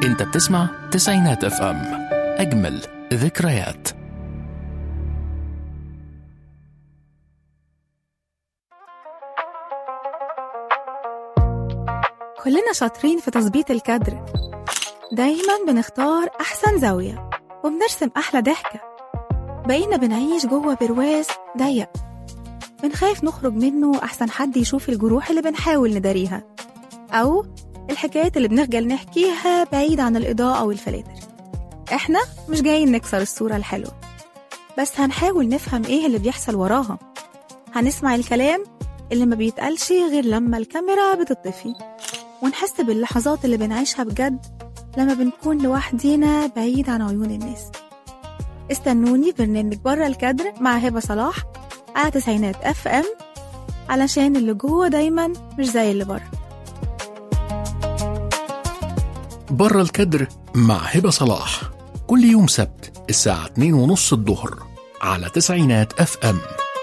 انت بتسمع تسعينات اف ام اجمل ذكريات كلنا شاطرين في تظبيط الكادر دايما بنختار أحسن زاوية وبنرسم أحلى ضحكة بقينا بنعيش جوه برواز ضيق بنخاف نخرج منه أحسن حد يشوف الجروح اللي بنحاول نداريها أو الحكايات اللي بنخجل نحكيها بعيد عن الإضاءة والفلاتر إحنا مش جايين نكسر الصورة الحلوة بس هنحاول نفهم إيه اللي بيحصل وراها هنسمع الكلام اللي ما بيتقالش غير لما الكاميرا بتطفي ونحس باللحظات اللي بنعيشها بجد لما بنكون لوحدينا بعيد عن عيون الناس استنوني في برنامج بره الكادر مع هبة صلاح على تسعينات اف ام علشان اللي جوه دايما مش زي اللي بره بره الكدر مع هبة صلاح كل يوم سبت الساعة 2 ونص الظهر على تسعينات اف ام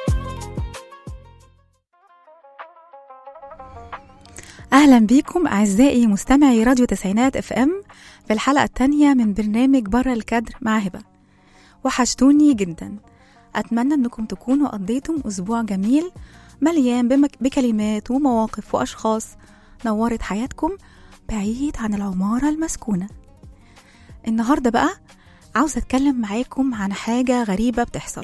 اهلا بيكم اعزائي مستمعي راديو تسعينات اف ام في الحلقه الثانيه من برنامج بره الكادر مع هبه وحشتوني جدا اتمنى انكم تكونوا قضيتم اسبوع جميل مليان بمك... بكلمات ومواقف واشخاص نورت حياتكم بعيد عن العماره المسكونه النهارده بقى عاوزه اتكلم معاكم عن حاجه غريبه بتحصل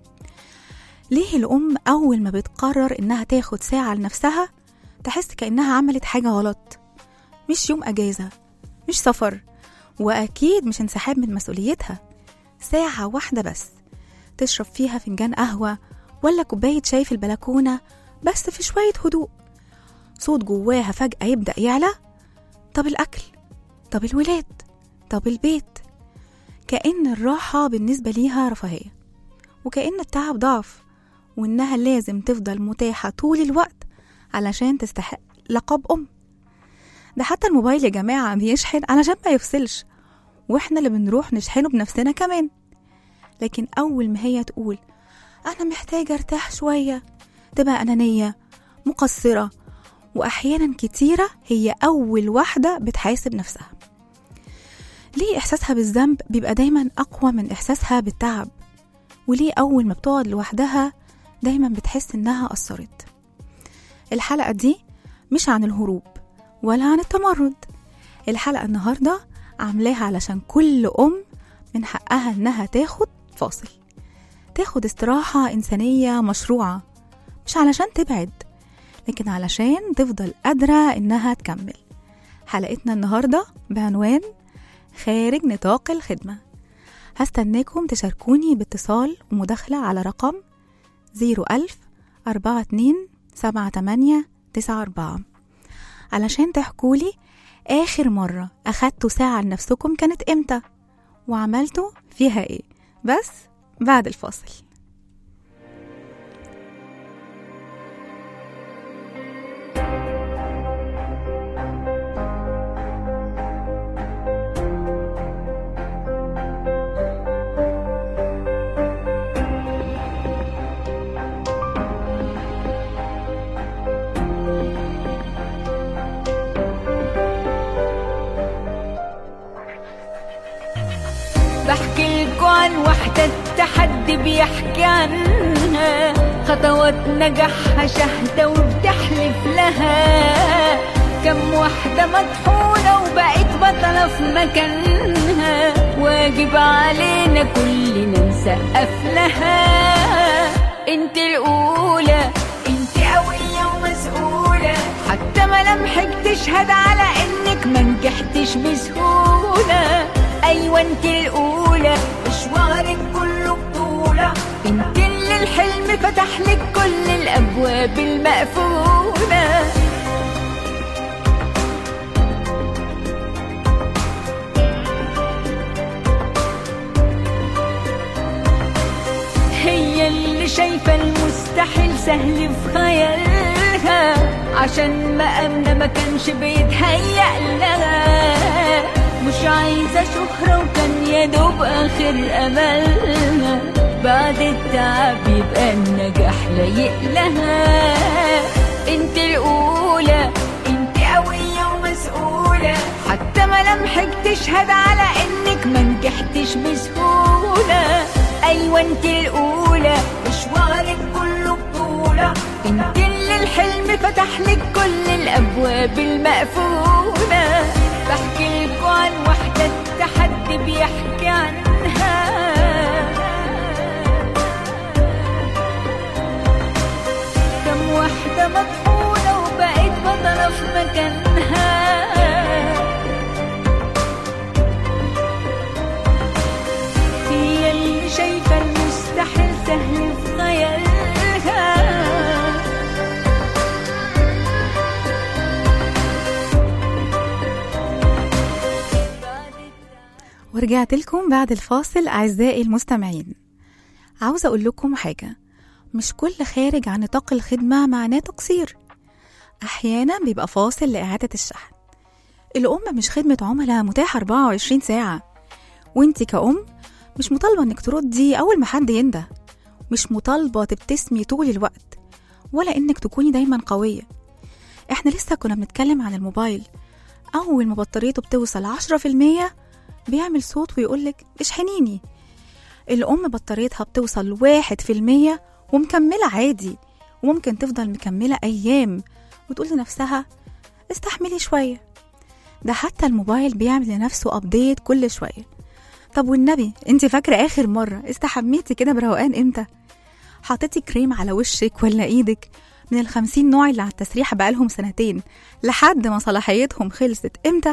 ليه الام اول ما بتقرر انها تاخد ساعه لنفسها تحس كأنها عملت حاجة غلط مش يوم أجازة مش سفر وأكيد مش انسحاب من مسؤوليتها ساعة واحدة بس تشرب فيها فنجان قهوة ولا كوباية شاي في البلكونة بس في شوية هدوء صوت جواها فجأة يبدأ يعلى طب الأكل طب الولاد طب البيت كأن الراحة بالنسبة ليها رفاهية وكأن التعب ضعف وإنها لازم تفضل متاحة طول الوقت علشان تستحق لقب أم ده حتى الموبايل يا جماعة بيشحن علشان ما يفصلش واحنا اللي بنروح نشحنه بنفسنا كمان لكن أول ما هي تقول أنا محتاجة أرتاح شوية تبقى أنانية مقصرة وأحيانا كتيرة هي أول واحدة بتحاسب نفسها ليه إحساسها بالذنب بيبقى دايما أقوى من إحساسها بالتعب وليه أول ما بتقعد لوحدها دايما بتحس إنها قصرت الحلقة دي مش عن الهروب ولا عن التمرد الحلقة النهاردة عاملاها علشان كل أم من حقها إنها تاخد فاصل تاخد استراحة إنسانية مشروعة مش علشان تبعد لكن علشان تفضل قادرة إنها تكمل حلقتنا النهاردة بعنوان خارج نطاق الخدمة هستناكم تشاركوني باتصال ومداخلة على رقم 01000 42 سبعة تمانية تسعة أربعة علشان تحكولي آخر مرة أخدتوا ساعة لنفسكم كانت إمتى وعملتوا فيها إيه بس بعد الفاصل بحكي لكم عن وحدة التحدي بيحكي عنها خطوات نجاحها شهدة وبتحلف لها كم وحدة مطحونة وبقت بطلة في مكانها واجب علينا كلنا نسقف لها انت الأولى انت قوية ومسؤولة حتى ملامحك تشهد على انك ما نجحتش بسهولة ايوه انت الاولى مشوارك كله بطولة انت اللي الحلم فتح لك كل الابواب المقفولة هي اللي شايفة المستحيل سهل في خيالها عشان مقامنا ما كانش بيتهيأ لها مش عايزة شهرة وكان يا دوب آخر أملها بعد التعب يبقى النجاح لايق لها انت الأولى انت قوية ومسؤولة حتى ملامحك ملامحك تشهد على انك ما نجحتش بسهولة ايوه انت الاولى مشوارك كله بطولة انت اللي الحلم فتح لك كل الابواب المقفولة بحكي لكم عن واحدة التحدي بيحكي عنها كم واحدة مطحونة وبقيت بطلة في مكانها هي اللي شايفة المستحيل سهل في خيالها ورجعت لكم بعد الفاصل أعزائي المستمعين عاوزة أقول لكم حاجة مش كل خارج عن نطاق الخدمة معناه تقصير أحيانا بيبقى فاصل لإعادة الشحن الأم مش خدمة عملاء متاحة 24 ساعة وانت كأم مش مطالبة انك تردي أول ما حد ينده مش مطالبة تبتسمي طول الوقت ولا انك تكوني دايما قوية احنا لسه كنا بنتكلم عن الموبايل أول ما بطاريته بتوصل 10% بيعمل صوت ويقولك اشحنيني الأم بطاريتها بتوصل واحد في المية ومكملة عادي وممكن تفضل مكملة أيام وتقول لنفسها استحملي شوية ده حتى الموبايل بيعمل لنفسه أبديت كل شوية طب والنبي انت فاكرة آخر مرة استحميتي كده بروقان امتى حطيتي كريم على وشك ولا ايدك من الخمسين نوع اللي على التسريح بقالهم سنتين لحد ما صلاحيتهم خلصت امتى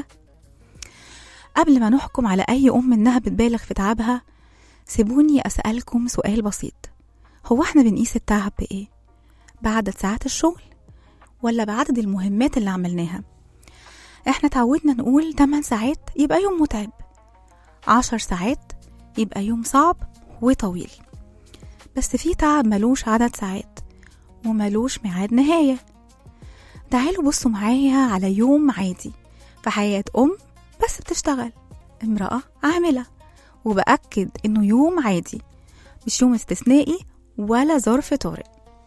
قبل ما نحكم على أي أم إنها بتبالغ في تعبها سيبوني أسألكم سؤال بسيط هو احنا بنقيس التعب بإيه؟ بعدد ساعات الشغل ولا بعدد المهمات اللي عملناها؟ احنا تعودنا نقول 8 ساعات يبقى يوم متعب 10 ساعات يبقى يوم صعب وطويل بس في تعب ملوش عدد ساعات وملوش ميعاد نهاية تعالوا بصوا معايا على يوم عادي في حياة أم بس بتشتغل امرأة عاملة وبأكد إنه يوم عادي مش يوم استثنائي ولا ظرف طارئ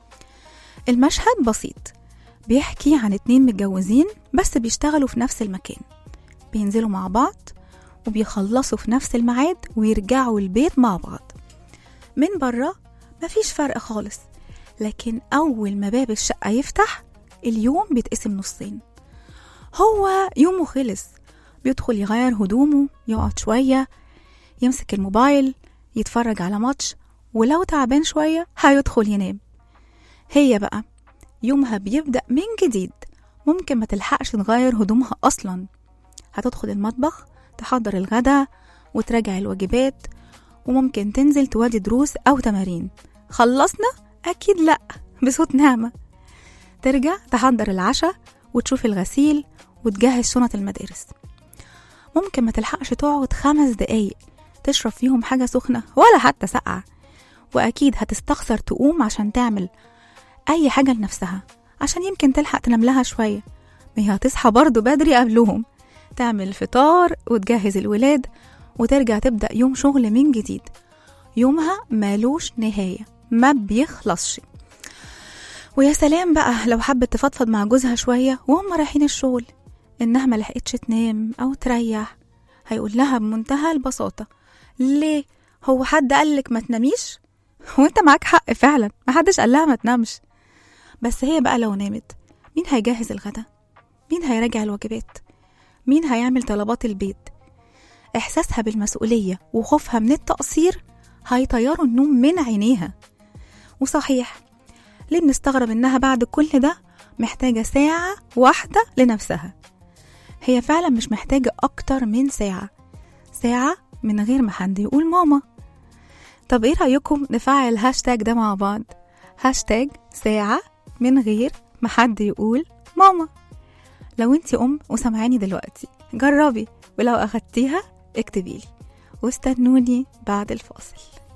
المشهد بسيط بيحكي عن اتنين متجوزين بس بيشتغلوا في نفس المكان بينزلوا مع بعض وبيخلصوا في نفس الميعاد ويرجعوا البيت مع بعض من بره مفيش فرق خالص لكن أول ما باب الشقة يفتح اليوم بيتقسم نصين هو يومه خلص بيدخل يغير هدومه يقعد شوية يمسك الموبايل يتفرج على ماتش ولو تعبان شوية هيدخل ينام هي بقى يومها بيبدأ من جديد ممكن ما تلحقش تغير هدومها أصلا هتدخل المطبخ تحضر الغدا وتراجع الواجبات وممكن تنزل تودي دروس أو تمارين خلصنا؟ أكيد لأ بصوت نعمة ترجع تحضر العشاء وتشوف الغسيل وتجهز شنط المدارس ممكن ما تلحقش تقعد خمس دقايق تشرب فيهم حاجة سخنة ولا حتى ساقعة وأكيد هتستخسر تقوم عشان تعمل أي حاجة لنفسها عشان يمكن تلحق تنام لها شوية ما هي هتصحى برضه بدري قبلهم تعمل الفطار وتجهز الولاد وترجع تبدأ يوم شغل من جديد يومها مالوش نهاية ما بيخلصش ويا سلام بقى لو حبت تفضفض مع جوزها شوية وهم رايحين الشغل إنها ما لحقتش تنام أو تريح هيقول لها بمنتهى البساطة ليه هو حد قالك ما تناميش وانت معاك حق فعلا محدش قال لها ما تنامش بس هي بقى لو نامت مين هيجهز الغدا مين هيراجع الواجبات مين هيعمل طلبات البيت إحساسها بالمسؤولية وخوفها من التقصير هيطيروا النوم من عينيها وصحيح ليه بنستغرب إنها بعد كل ده محتاجة ساعة واحدة لنفسها هي فعلا مش محتاجة أكتر من ساعة ساعة من غير ما حد يقول ماما طب ايه رأيكم نفعل الهاشتاج ده مع بعض هاشتاج ساعة من غير ما حد يقول ماما لو انتي أم وسمعاني دلوقتي جربي ولو أخدتيها اكتبيلي واستنوني بعد الفاصل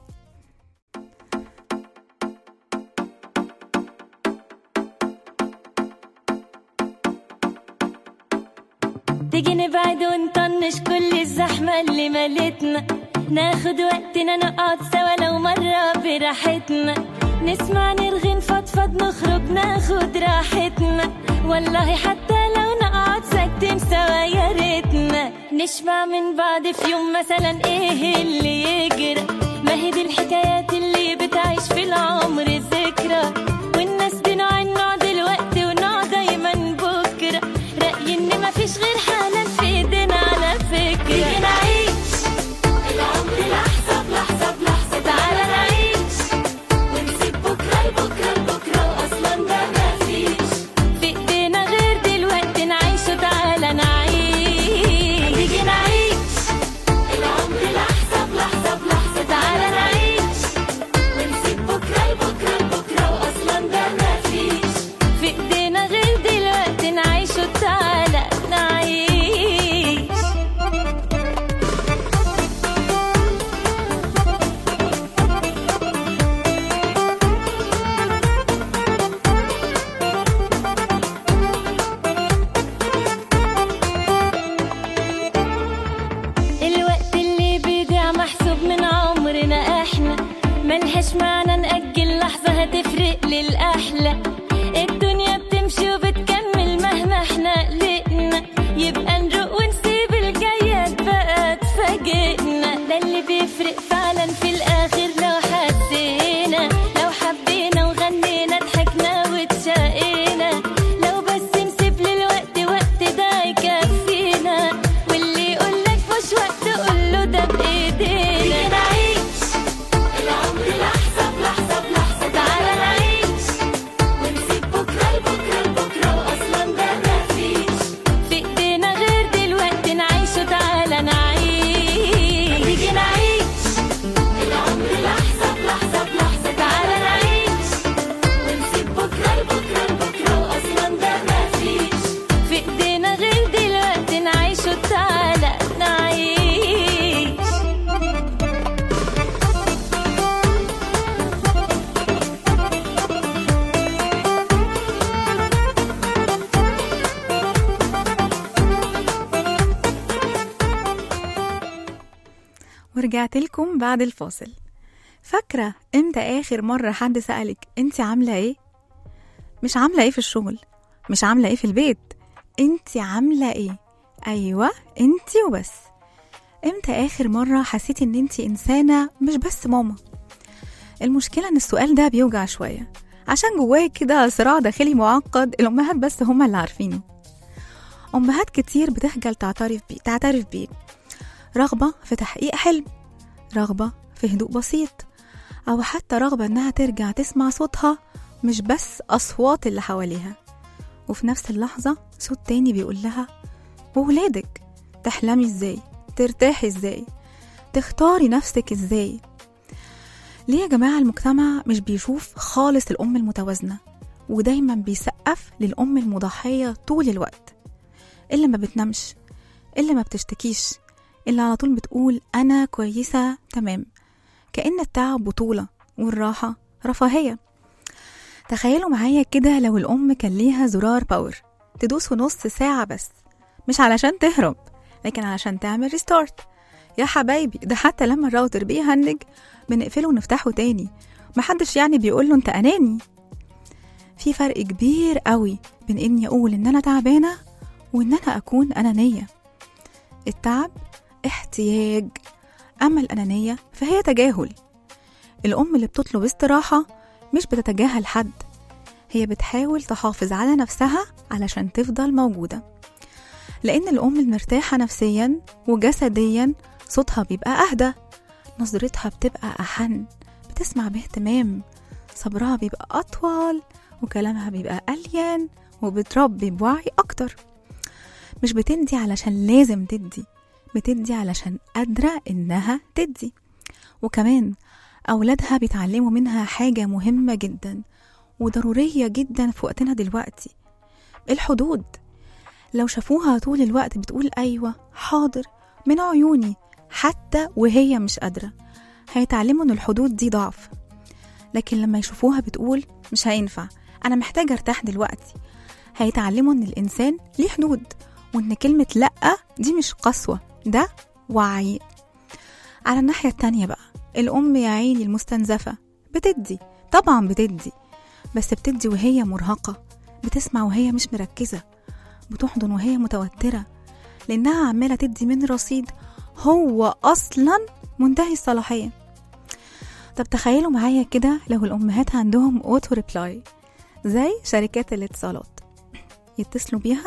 تيجي نبعد ونطنش كل الزحمة اللي ملتنا ناخد وقتنا نقعد سوا لو مرة براحتنا نسمع نرغي نفضفض نخرج ناخد راحتنا والله حتى لو نقعد ساكتين سوا يا ريتنا نشبع من بعد في يوم مثلا ايه اللي يجرى ما هي دي الحكايات اللي بتعيش في العمر ذكرى والناس دي نوع النوع دلوقتي ونوع دايما بكرة رأيي ان مفيش غير حالا في ايدينا على فكرة تيجي نعيش العمر لحظة بلحظة بلحظة تعالى نعيش ونسيب بكرة لبكرة لبكرة وأصلا ده مفيش في ايدينا غير دلوقتي نعيش وتعالى نعيش تيجي نعيش العمر لحظة بلحظة بلحظة تعالى نعيش ونسيب بكرة لبكرة لبكرة وأصلا ده مفيش في ايدينا غير دلوقتي نعيش وتعالى نعيش الوقت اللي بيضيع محسوب من عمرنا احنا ملهاش معنى نأجل لحظة هتفرق للأحلى الدنيا بتمشي وبتكمل مهما احنا قلقنا يبقى نروق ونسيب الجايات بقى تفاجئنا ده اللي بيفرق فعلا في الآخر لو حسينا لو حبينا وغنينا ضحكنا واتشقينا لو بس نسيب للوقت وقت ده يكفينا واللي يقولك مش وقت قوله ده بإيدينا نعيش العمر لحظة بلحظة بلحظة تعالى نعيش ونسيب بكرة لبكرة لبكرة وأصلا ده مفيش في إيدينا غير دلوقتي نعيش وتعالى نعيش تيجي نعيش العمر لحظة بلحظة بلحظة تعالى نعيش ونسيب بكرة لبكرة لبكرة وأصلا ده مفيش في إيدينا غير دلوقتي نعيش وتعالى نعيش ورجعت لكم بعد الفاصل فاكرة امتى آخر مرة حد سألك انت عاملة ايه؟ مش عاملة ايه في الشغل مش عاملة ايه في البيت انت عاملة ايه؟ ايوه انت وبس امتى آخر مرة حسيتي ان انت إنسانة مش بس ماما المشكلة ان السؤال ده بيوجع شوية عشان جواك كده صراع داخلي معقد الأمهات بس هما اللي عارفينه أمهات كتير بتخجل تعترف بيه تعترف بيه رغبة في تحقيق حلم رغبة في هدوء بسيط أو حتى رغبة إنها ترجع تسمع صوتها مش بس أصوات اللي حواليها وفي نفس اللحظة صوت تاني بيقول لها وولادك تحلمي ازاي ترتاحي ازاي تختاري نفسك ازاي ليه يا جماعة المجتمع مش بيشوف خالص الأم المتوازنة ودايما بيسقف للأم المضحية طول الوقت اللي ما بتنامش اللي ما بتشتكيش اللي على طول بتقول أنا كويسة تمام كأن التعب بطولة والراحة رفاهية تخيلوا معايا كده لو الأم كان ليها زرار باور تدوس في نص ساعة بس مش علشان تهرب لكن علشان تعمل ريستارت يا حبايبي ده حتى لما الراوتر بيهنج بنقفله ونفتحه تاني محدش يعني بيقول له انت اناني في فرق كبير قوي بين اني اقول ان انا تعبانه وان انا اكون انانيه التعب احتياج اما الانانيه فهي تجاهل الام اللي بتطلب استراحه مش بتتجاهل حد هي بتحاول تحافظ على نفسها علشان تفضل موجوده لان الام المرتاحه نفسيا وجسديا صوتها بيبقى اهدى نظرتها بتبقى احن بتسمع باهتمام صبرها بيبقى اطول وكلامها بيبقى الين وبتربي بوعي اكتر مش بتدي علشان لازم تدي بتدي علشان قادرة إنها تدي وكمان أولادها بيتعلموا منها حاجة مهمة جدا وضرورية جدا في وقتنا دلوقتي الحدود لو شافوها طول الوقت بتقول أيوة حاضر من عيوني حتى وهي مش قادرة هيتعلموا إن الحدود دي ضعف لكن لما يشوفوها بتقول مش هينفع أنا محتاجة أرتاح دلوقتي هيتعلموا إن الإنسان ليه حدود وإن كلمة لأ دي مش قسوة ده وعي على الناحية التانية بقى الأم يا عيني المستنزفة بتدي طبعا بتدي بس بتدي وهي مرهقة بتسمع وهي مش مركزة بتحضن وهي متوترة لأنها عمالة تدي من رصيد هو أصلا منتهي الصلاحية طب تخيلوا معايا كده لو الأمهات عندهم أوتو ريبلاي زي شركات الاتصالات يتصلوا بيها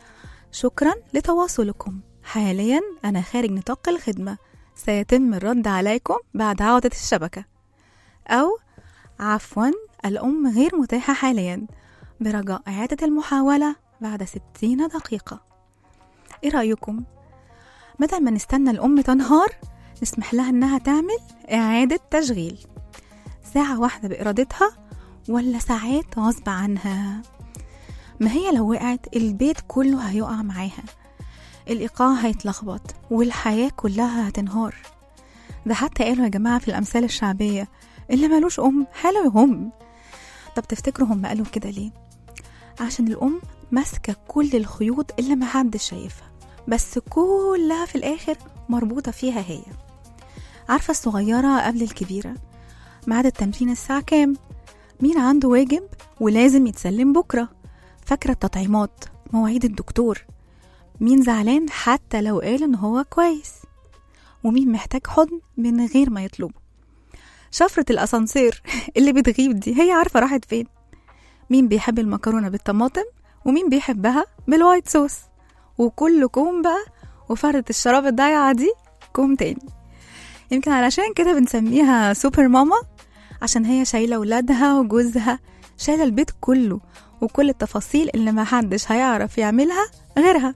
شكرا لتواصلكم حاليا أنا خارج نطاق الخدمة سيتم الرد عليكم بعد عودة الشبكة أو عفوا الأم غير متاحة حاليا برجاء إعادة المحاولة بعد ستين دقيقة إيه رأيكم؟ بدل ما نستنى الأم تنهار نسمح لها إنها تعمل إعادة تشغيل ساعة واحدة بإرادتها ولا ساعات غصب عنها ما هي لو وقعت البيت كله هيقع معاها الإيقاع هيتلخبط والحياة كلها هتنهار ده حتى قالوا يا جماعة في الأمثال الشعبية اللي ملوش أم حاله يهم طب تفتكروا هم قالوا كده ليه؟ عشان الأم ماسكة كل الخيوط اللي محدش شايفها بس كلها في الآخر مربوطة فيها هي عارفة الصغيرة قبل الكبيرة ميعاد التمرين الساعة كام؟ مين عنده واجب ولازم يتسلم بكرة فاكرة التطعيمات مواعيد الدكتور مين زعلان حتى لو قال ان هو كويس ومين محتاج حضن من غير ما يطلبه شفرة الأسانسير اللي بتغيب دي هي عارفة راحت فين مين بيحب المكرونة بالطماطم ومين بيحبها بالوايت صوص وكل كوم بقى وفردة الشراب الضايعة دي كوم تاني يمكن علشان كده بنسميها سوبر ماما عشان هي شايلة ولادها وجوزها شايلة البيت كله وكل التفاصيل اللي محدش هيعرف يعملها غيرها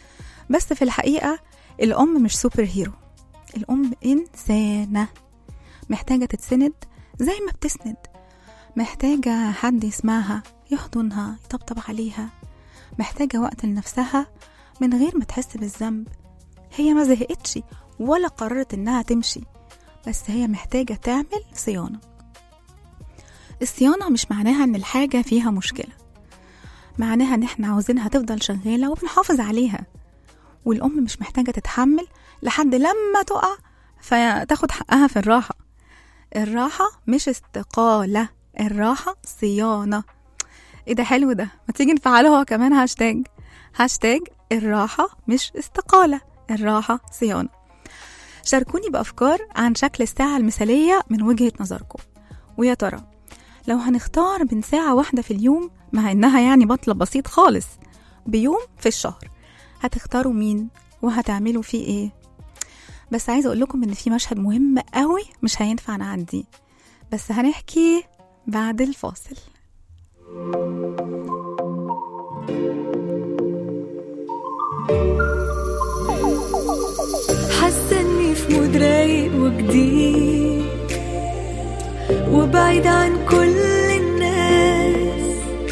بس في الحقيقة الأم مش سوبر هيرو الأم إنسانة محتاجة تتسند زي ما بتسند محتاجة حد يسمعها يحضنها يطبطب عليها محتاجة وقت لنفسها من غير ما تحس بالذنب هي ما زهقتش ولا قررت إنها تمشي بس هي محتاجة تعمل صيانة الصيانة مش معناها إن الحاجة فيها مشكلة معناها إن إحنا عاوزينها تفضل شغالة وبنحافظ عليها والأم مش محتاجة تتحمل لحد لما تقع فتاخد حقها في الراحة الراحة مش استقالة الراحة صيانة ايه ده حلو ده ما تيجي نفعله هو كمان هاشتاج هاشتاج الراحة مش استقالة الراحة صيانة شاركوني بأفكار عن شكل الساعة المثالية من وجهة نظركم ويا ترى لو هنختار بين ساعة واحدة في اليوم مع إنها يعني مطلب بسيط خالص بيوم في الشهر هتختاروا مين وهتعملوا فيه ايه بس عايزه اقول لكم ان في مشهد مهم قوي مش هينفع نعديه بس هنحكي بعد الفاصل حاسه اني في مود رايق وجديد وبعيد عن كل الناس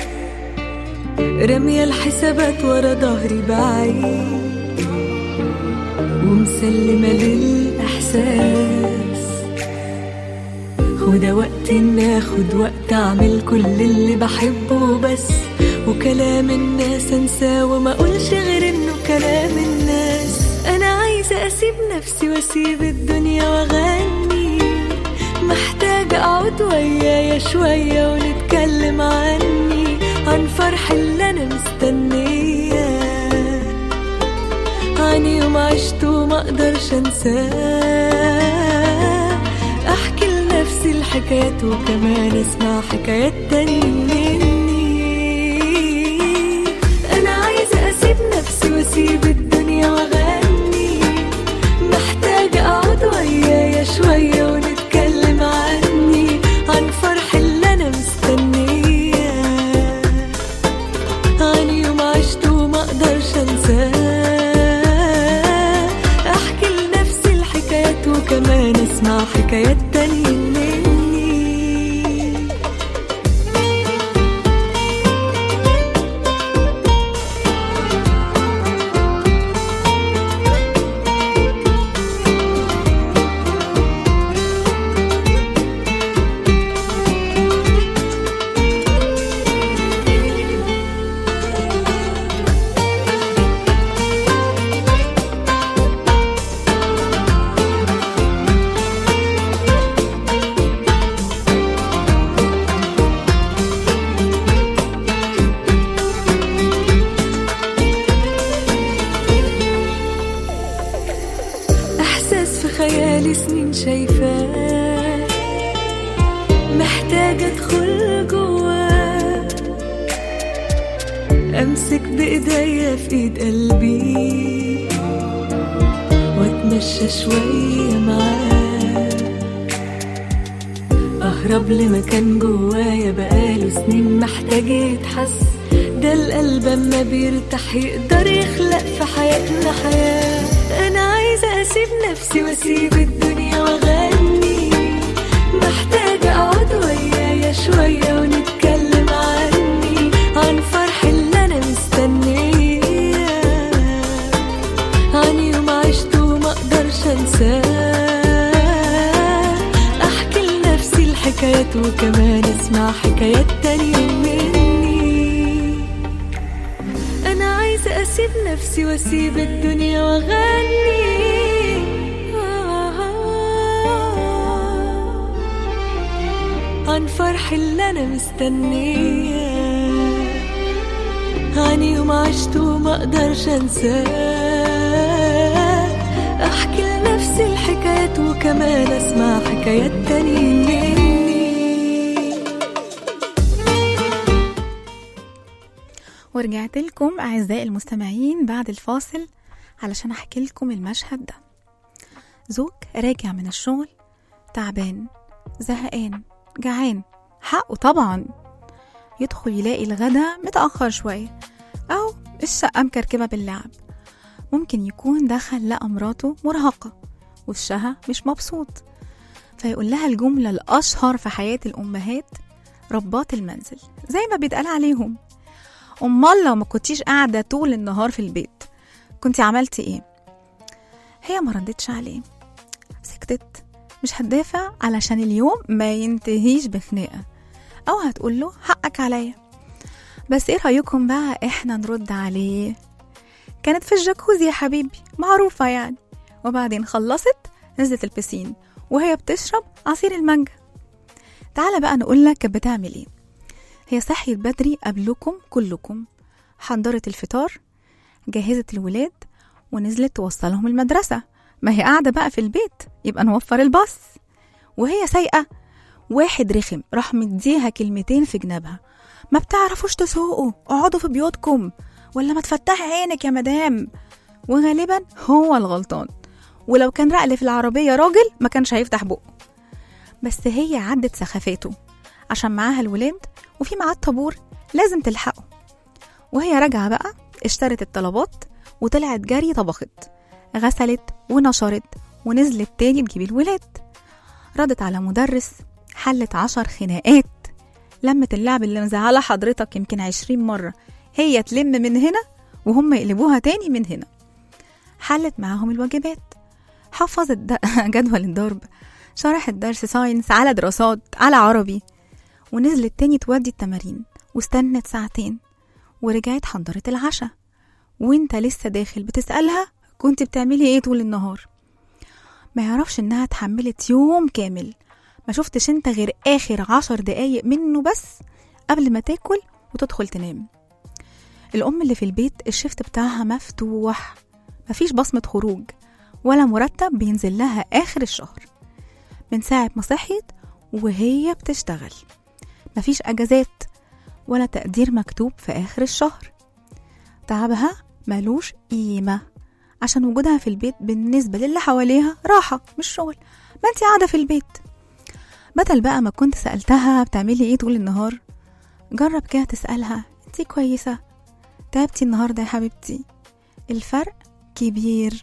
رامية الحسابات ورا ظهري بعيد ومسلمة للإحساس وده وقت إن آخد وقت أعمل كل اللي بحبه بس وكلام الناس أنساه وما أقولش غير إنه كلام الناس أنا عايزة أسيب نفسي وأسيب الدنيا وأغني محتاجة أقعد ويايا شوية ونتكلم عني عن فرح اللي أنا مستنياه عن يوم عشته ما أقدرش أنساه أحكي لنفسي الحكايات وكمان أسمع حكايات تاني مني أنا عايزة أسيب نفسي وأسيب الدنيا وأغني محتاجة أقعد ويايا شوية ونتكلم عني عن فرح اللي أنا مستنياه عن يوم عشته وما أقدرش أنساه أحكي لنفسي الحكايات وكمان أسمع حكايات تانية مني بقالي سنين شايفاه محتاجة ادخل جواه امسك بايديا في ايد قلبي واتمشى شوية معاه اهرب لمكان جوايا بقاله سنين محتاج يتحس ده القلب اما بيرتاح يقدر يخلق في حياتنا حياة انا عايزة اسيب نفسي واسيب الدنيا واغني محتاجة اقعد ويايا شوية ونتكلم عني عن فرح اللي انا مستنيه عن يوم عشته وما اقدرش انساه احكي لنفسي الحكايات وكمان اسمع حكايات تانية مني انا عايزة اسيب نفسي واسيب الدنيا واغني عن فرح اللي انا مستنيه عن يوم عشته وما اقدرش انساه احكي لنفسي الحكايات وكمان اسمع حكايات تانية مني ورجعت لكم أعزائي المستمعين بعد الفاصل علشان أحكي لكم المشهد ده زوج راجع من الشغل تعبان زهقان جعان حقه طبعا يدخل يلاقي الغدا متأخر شوية أو الشقة مكركبة باللعب ممكن يكون دخل لقى مراته مرهقة وشها مش مبسوط فيقول لها الجملة الأشهر في حياة الأمهات ربات المنزل زي ما بيتقال عليهم أمال لو ما كنتيش قاعدة طول النهار في البيت كنتي عملتي إيه؟ هي ما ردتش عليه سكتت مش هتدافع علشان اليوم ما ينتهيش بخناقة أو هتقول له حقك عليا بس إيه رأيكم بقى إحنا نرد عليه كانت في الجاكوزي يا حبيبي معروفة يعني وبعدين خلصت نزلت البسين وهي بتشرب عصير المانجا تعالى بقى نقول لك كانت بتعمل ايه هي صحيت بدري قبلكم كلكم حضرت الفطار جهزت الولاد ونزلت توصلهم المدرسة ما هي قاعدة بقى في البيت يبقى نوفر الباص وهي سايقة واحد رخم راح مديها كلمتين في جنابها ما بتعرفوش تسوقوا اقعدوا في بيوتكم ولا ما تفتحي عينك يا مدام وغالبا هو الغلطان ولو كان رقل في العربية راجل ما كانش هيفتح بقه بس هي عدت سخافاته عشان معاها الولاد وفي معاه الطابور لازم تلحقه وهي راجعة بقى اشترت الطلبات وطلعت جري طبخت غسلت ونشرت ونزلت تاني تجيب الولاد ردت على مدرس حلت عشر خناقات لمت اللعب اللي مزعلة حضرتك يمكن عشرين مرة هي تلم من هنا وهم يقلبوها تاني من هنا حلت معاهم الواجبات حفظت د- جدول الضرب شرحت درس ساينس على دراسات على عربي ونزلت تاني تودي التمارين واستنت ساعتين ورجعت حضرت العشاء وانت لسه داخل بتسألها كنت بتعملي ايه طول النهار ما يعرفش انها اتحملت يوم كامل ما شفتش انت غير اخر عشر دقايق منه بس قبل ما تاكل وتدخل تنام الام اللي في البيت الشفت بتاعها مفتوح مفيش بصمة خروج ولا مرتب بينزل لها آخر الشهر من ساعة ما صحيت وهي بتشتغل مفيش أجازات ولا تقدير مكتوب في آخر الشهر تعبها ملوش قيمة عشان وجودها في البيت بالنسبة للي حواليها راحة مش شغل ما انت قاعدة في البيت بدل بقى ما كنت سألتها بتعملي ايه طول النهار جرب كده تسألها انت كويسة تعبتي النهاردة يا حبيبتي الفرق كبير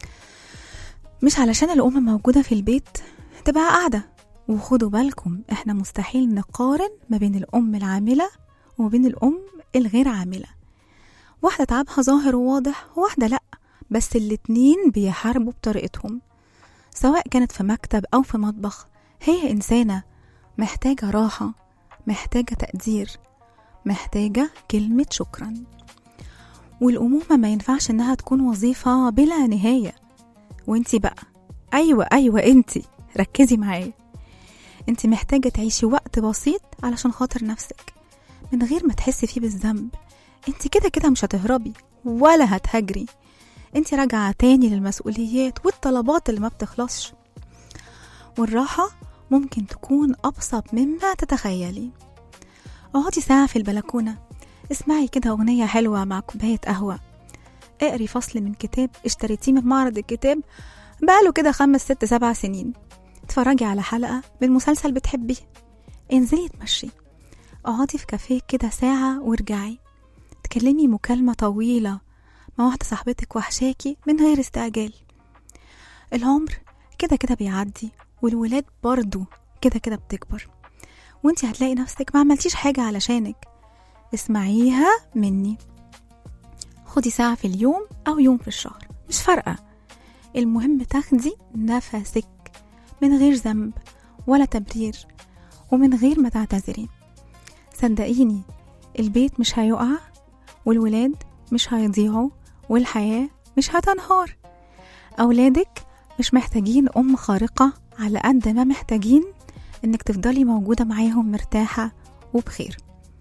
مش علشان الأم موجودة في البيت تبقى قاعدة وخدوا بالكم احنا مستحيل نقارن ما بين الأم العاملة وما بين الأم الغير عاملة واحدة تعبها ظاهر وواضح وواحدة لأ بس الاتنين بيحاربوا بطريقتهم سواء كانت في مكتب أو في مطبخ هي إنسانة محتاجة راحة محتاجة تقدير محتاجة كلمة شكرا والأمومة ما ينفعش إنها تكون وظيفة بلا نهاية وانتي بقى أيوة أيوة انتي ركزي معايا انتي محتاجة تعيشي وقت بسيط علشان خاطر نفسك من غير ما تحسي فيه بالذنب انتي كده كده مش هتهربي ولا هتهجري انت راجعة تاني للمسؤوليات والطلبات اللي ما بتخلصش والراحة ممكن تكون أبسط مما تتخيلي اقعدي ساعة في البلكونة اسمعي كده أغنية حلوة مع كوباية قهوة اقري فصل من كتاب اشتريتيه من معرض الكتاب بقاله كده خمس ست سبع سنين اتفرجي على حلقة من مسلسل بتحبيه انزلي اتمشي اقعدي في كافيه كده ساعة وارجعي تكلمي مكالمة طويلة مع واحدة صاحبتك وحشاكي من غير استعجال العمر كده كده بيعدي والولاد برضو كده كده بتكبر وانتي هتلاقي نفسك ما عملتيش حاجة علشانك اسمعيها مني خدي ساعة في اليوم أو يوم في الشهر مش فارقة المهم تاخدي نفسك من غير ذنب ولا تبرير ومن غير ما تعتذري صدقيني البيت مش هيقع والولاد مش هيضيعوا والحياة مش هتنهار أولادك مش محتاجين أم خارقة على قد ما محتاجين إنك تفضلي موجودة معاهم مرتاحة وبخير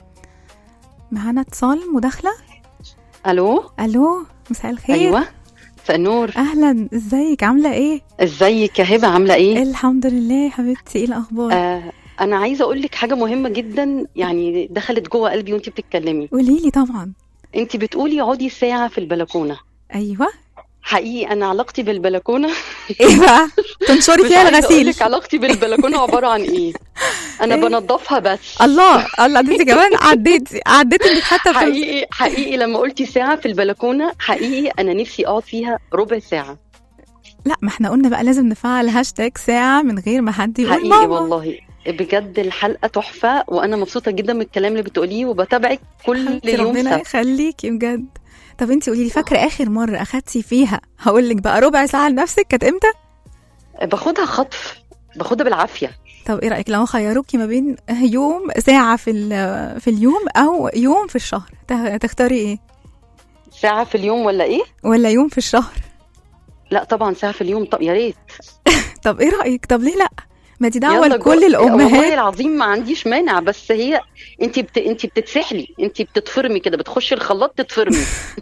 معانا اتصال مداخلة الو ألو مساء الخير ايوه مساء النور أهلا ازيك عاملة ايه؟ ازيك يا هبه عامله ايه الحمد لله يا حبيبتي ايه الأخبار؟ آه انا عايزه اقول لك حاجه مهمه جدا يعني دخلت جوه قلبي وانت بتتكلمي قوليلي طبعا انت بتقولي اقعدي ساعه في البلكونه أيوة حقيقي انا علاقتي بالبلكونه ايه بقى؟ تنشري مش فيها عايزه اقول الغسيل لك علاقتي بالبلكونه عباره عن ايه انا إيه؟ بنضفها بس الله الله ده انت كمان عديتي عديتي انك حتى في حقيقي حقيقي لما قلتي ساعه في البلكونه حقيقي انا نفسي اقعد فيها ربع ساعه لا ما احنا قلنا بقى لازم نفعل هاشتاج ساعة من غير ما حد يقول حقيقي ماما والله بجد الحلقه تحفه وانا مبسوطه جدا من الكلام اللي بتقوليه وبتابعك كل حبيبتي يوم ربنا سبت يخليكي بجد طب انت قولي لي فاكرة آخر مرة أخدتي فيها هقول لك بقى ربع ساعة لنفسك كانت امتى؟ باخدها خطف باخدها بالعافيه طب ايه رأيك لو خيروكي ما بين يوم ساعة في ال- في اليوم أو يوم في الشهر تخ- تختاري ايه؟ ساعه في اليوم ولا ايه ولا يوم في الشهر؟ لا طبعا ساعه في اليوم طب يا ريت طب ايه رأيك؟ طب ليه لأ؟ ما دي دعوة يلا لكل جو- والله الأمهات العظيم ما عنديش مانع بس هي انت بت... انت بتتسحلي انت بتتفرمي كده بتخشي الخلاط تتفرمي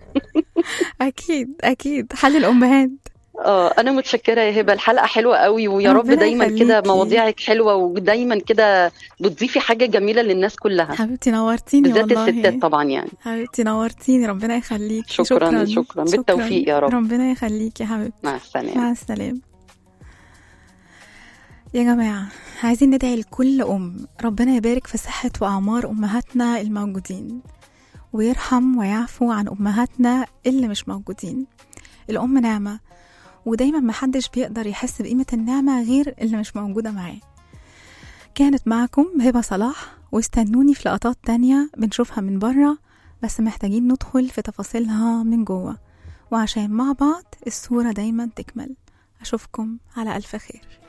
أكيد أكيد حل الأمهات اه انا متشكره يا هبه الحلقه حلوه قوي ويا رب ربنا دايما كده يخليكي. مواضيعك حلوه ودايما كده بتضيفي حاجه جميله للناس كلها حبيبتي نورتيني بالذات والله الستات طبعا يعني حبيبتي نورتيني ربنا يخليكي شكراً، شكراً. بالتوفيق يا رب. ربنا يخليكي يا حبيبتي مع السلامه مع السلامة يا جماعة عايزين ندعي لكل أم ربنا يبارك في صحة وأعمار أمهاتنا الموجودين ويرحم ويعفو عن أمهاتنا اللي مش موجودين الأم نعمة ودايما محدش بيقدر يحس بقيمة النعمة غير اللي مش موجودة معاه كانت معكم هبة صلاح واستنوني في لقطات تانية بنشوفها من بره بس محتاجين ندخل في تفاصيلها من جوه وعشان مع بعض الصورة دايما تكمل أشوفكم على ألف خير